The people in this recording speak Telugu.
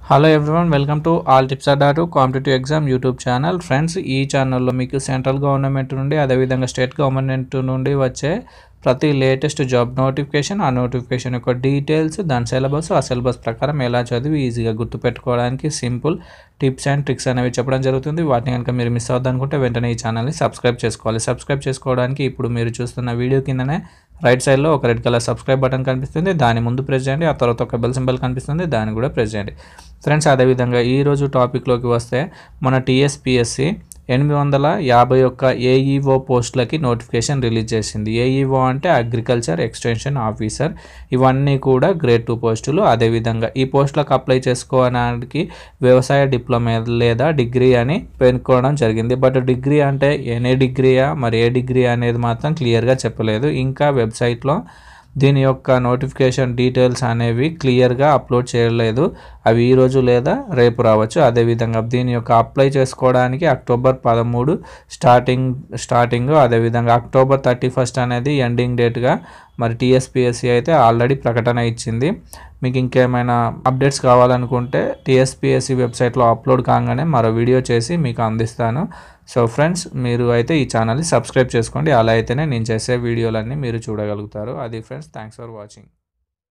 hello everyone welcome to all tips Adda competitive exam YouTube channel friends ఈ ఛానల్లో మీకు సెంట్రల్ గవర్నమెంట్ నుండి అదేవిధంగా స్టేట్ గవర్నమెంట్ నుండి వచ్చే ప్రతి లేటెస్ట్ జాబ్ నోటిఫికేషన్ ఆ నోటిఫికేషన్ యొక్క డీటెయిల్స్ దాని సిలబస్ ఆ సిలబస్ ప్రకారం ఎలా చదివి ఈజీగా గుర్తుపెట్టుకోవడానికి సింపుల్ టిప్స్ అండ్ ట్రిక్స్ అనేవి చెప్పడం జరుగుతుంది వాటిని కనుక మీరు మిస్ అవుద్దనుకుంటే వెంటనే ఈ ఛానల్ని సబ్స్క్రైబ్ చేసుకోవాలి సబ్స్క్రైబ్ చేసుకోవడానికి ఇప్పుడు మీరు చూస్తున్న వీడియో కిందనే రైట్ సైడ్లో ఒక రెడ్ కలర్ సబ్స్క్రైబ్ బటన్ కనిపిస్తుంది దాని ముందు ప్రెస్ చేయండి ఆ తర్వాత ఒక బెల్ సింబల్ కనిపిస్తుంది దాన్ని కూడా ప్రెస్ చేయండి ఫ్రెండ్స్ అదేవిధంగా ఈరోజు టాపిక్లోకి వస్తే మన టీఎస్పిఎస్సి ఎనిమిది వందల యాభై ఒక్క ఏఈఓ పోస్టులకి నోటిఫికేషన్ రిలీజ్ చేసింది ఏఈఓ అంటే అగ్రికల్చర్ ఎక్స్టెన్షన్ ఆఫీసర్ ఇవన్నీ కూడా గ్రేడ్ టూ పోస్టులు అదేవిధంగా ఈ పోస్టులకు అప్లై చేసుకోవడానికి వ్యవసాయ డిప్లొమా లేదా డిగ్రీ అని పేర్కొనడం జరిగింది బట్ డిగ్రీ అంటే ఎనీ డిగ్రీయా మరి ఏ డిగ్రీ అనేది మాత్రం క్లియర్గా చెప్పలేదు ఇంకా వెబ్సైట్లో దీని యొక్క నోటిఫికేషన్ డీటెయిల్స్ అనేవి క్లియర్గా అప్లోడ్ చేయలేదు అవి ఈరోజు లేదా రేపు రావచ్చు అదేవిధంగా దీని యొక్క అప్లై చేసుకోవడానికి అక్టోబర్ పదమూడు స్టార్టింగ్ స్టార్టింగ్ అదేవిధంగా అక్టోబర్ థర్టీ ఫస్ట్ అనేది ఎండింగ్ డేట్గా మరి టీఎస్పిఎస్సి అయితే ఆల్రెడీ ప్రకటన ఇచ్చింది మీకు ఇంకేమైనా అప్డేట్స్ కావాలనుకుంటే టీఎస్పిఎస్సి వెబ్సైట్లో అప్లోడ్ కాగానే మరో వీడియో చేసి మీకు అందిస్తాను సో ఫ్రెండ్స్ మీరు అయితే ఈ ఛానల్ని సబ్స్క్రైబ్ చేసుకోండి అలా అయితేనే నేను చేసే వీడియోలన్నీ మీరు చూడగలుగుతారు అది ఫ్రెండ్స్ థ్యాంక్స్ ఫర్ వాచింగ్